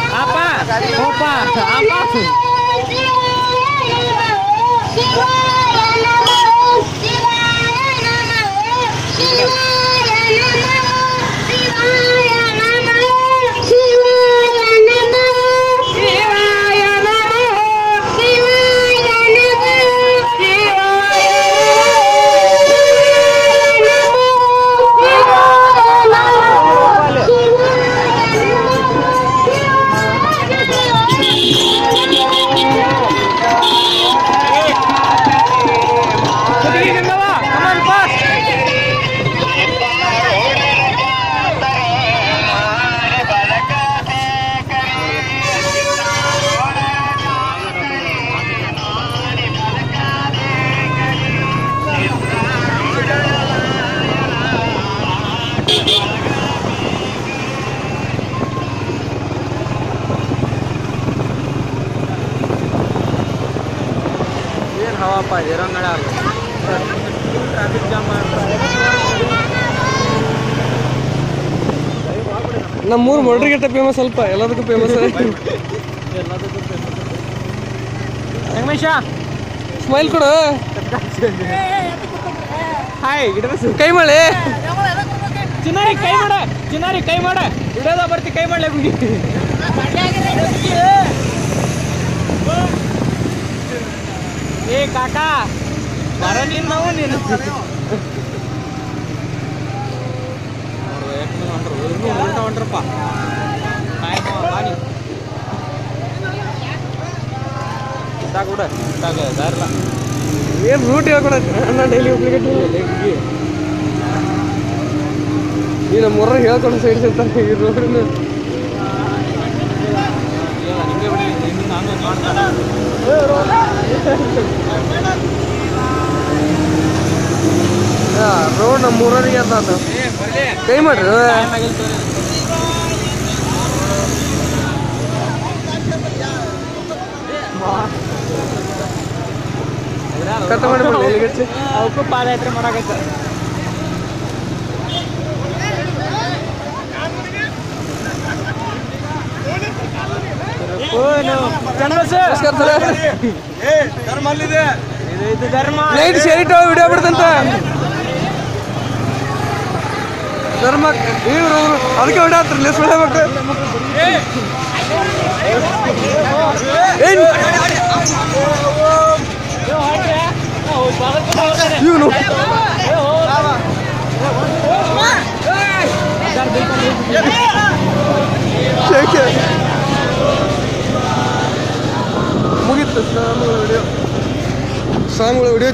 ಅಪ್ಪ ಹೋಪ ಅಪ್ಪ ಕಮಾನ್ ಪಾಸ್ ಏನು ಹವಾಪ ಇರಂಗಡ ಟ್ರಾಫಿಕ್ ಜಾಮ್ ನಮ್ಮೂರು ಮೊಡ್ರಿಗಿಟ್ಟ ಫೇಮಸ್ ಸ್ವಲ್ಪ ಎಲ್ಲದಕ್ಕೂ ಫೇಮಸ್ ಸಂಗಮೇಶ ಸ್ಮೈಲ್ ಕೊಡು ಹಾಯ್ ಇಡಬೇಕು ಕೈ ಮಾಡಿ ಚಿನ್ನಾರಿ ಕೈ ಮಾಡ ಚಿನ್ನಾರಿ ಕೈ ಮಾಡ ಇಡೋದ ಬರ್ತಿ ಕೈ ಮಾಡ್ಲೇ ಬಿಡಿ ಏ ಕಾಕಾ ಬರ ನೀನ್ ನಾವು ನೀನು ಉಲ್ಟಾ ಹೊಂಟ್ರಪ್ಪ ಹಾಯ್ ಮಾವ, ಬಾ ನೀ ಇದ್ದಾಗ ಬಿಡ ಇದ್ದಾಗ ದಾರಿಲ್ಲ ಏನು ರೂಟ್ ಹೇಳ್ಕೊಡ ಅಣ್ಣ ಡೈಲಿ ಹೋಗ್ಲಿಕ್ಕೆ ಈ ನಮ್ಮ ಊರಾಗ ಹೇಳ್ಕೊಂಡು ಸೈಡ್ ಸಿಗ್ತಾರೆ ಈ ರೋಡಿನ ಹಿಂಗೆ ಬಿಡಿ ಹಿಂಗೆ ಹಂಗೆ ಮಾಡ್ತಾರ ರೋಡ್ ನಮ್ಮ ಊರವರಿಗೆ ಅಂತ ಆತ ಕೈ ಮಾಡ್ರಿ ಟೈಮ್ ಆಗಿಲ್ಲ ಕಟ್ ಮಾಡಿ ಬಿಡ್ಲಿ ಇಲ್ಲಿಗೆ ಹಚ್ಚಿ. ಅವಕ್ಕೂ ಪಾದಯಾತ್ರೆ ಮಾಡಾಕೈತ ನಮಸ್ಕಾರ ಸರ್ ಇದು ಧರ್ಮ ಲೈಟ್ ಶೇರಿಟ್ ವಿಡಿಯೋ ಬಿಡ್ತಂತ ಧರ್ಮ ಇವ್ರು ಅದಕ್ಕೆ ಹೊಡ್ಯಾತ್ರ ಲೆಸ್ ಹೊಡ್ಯಾಬೇಕು ಏನ್ ಇವನು ಮುಗೀತು ಸಾಂಗ್ಗಳ ವಿಡಿಯೋ ಸಾಂಗ್ಗಳ ವಿಡಿಯೋ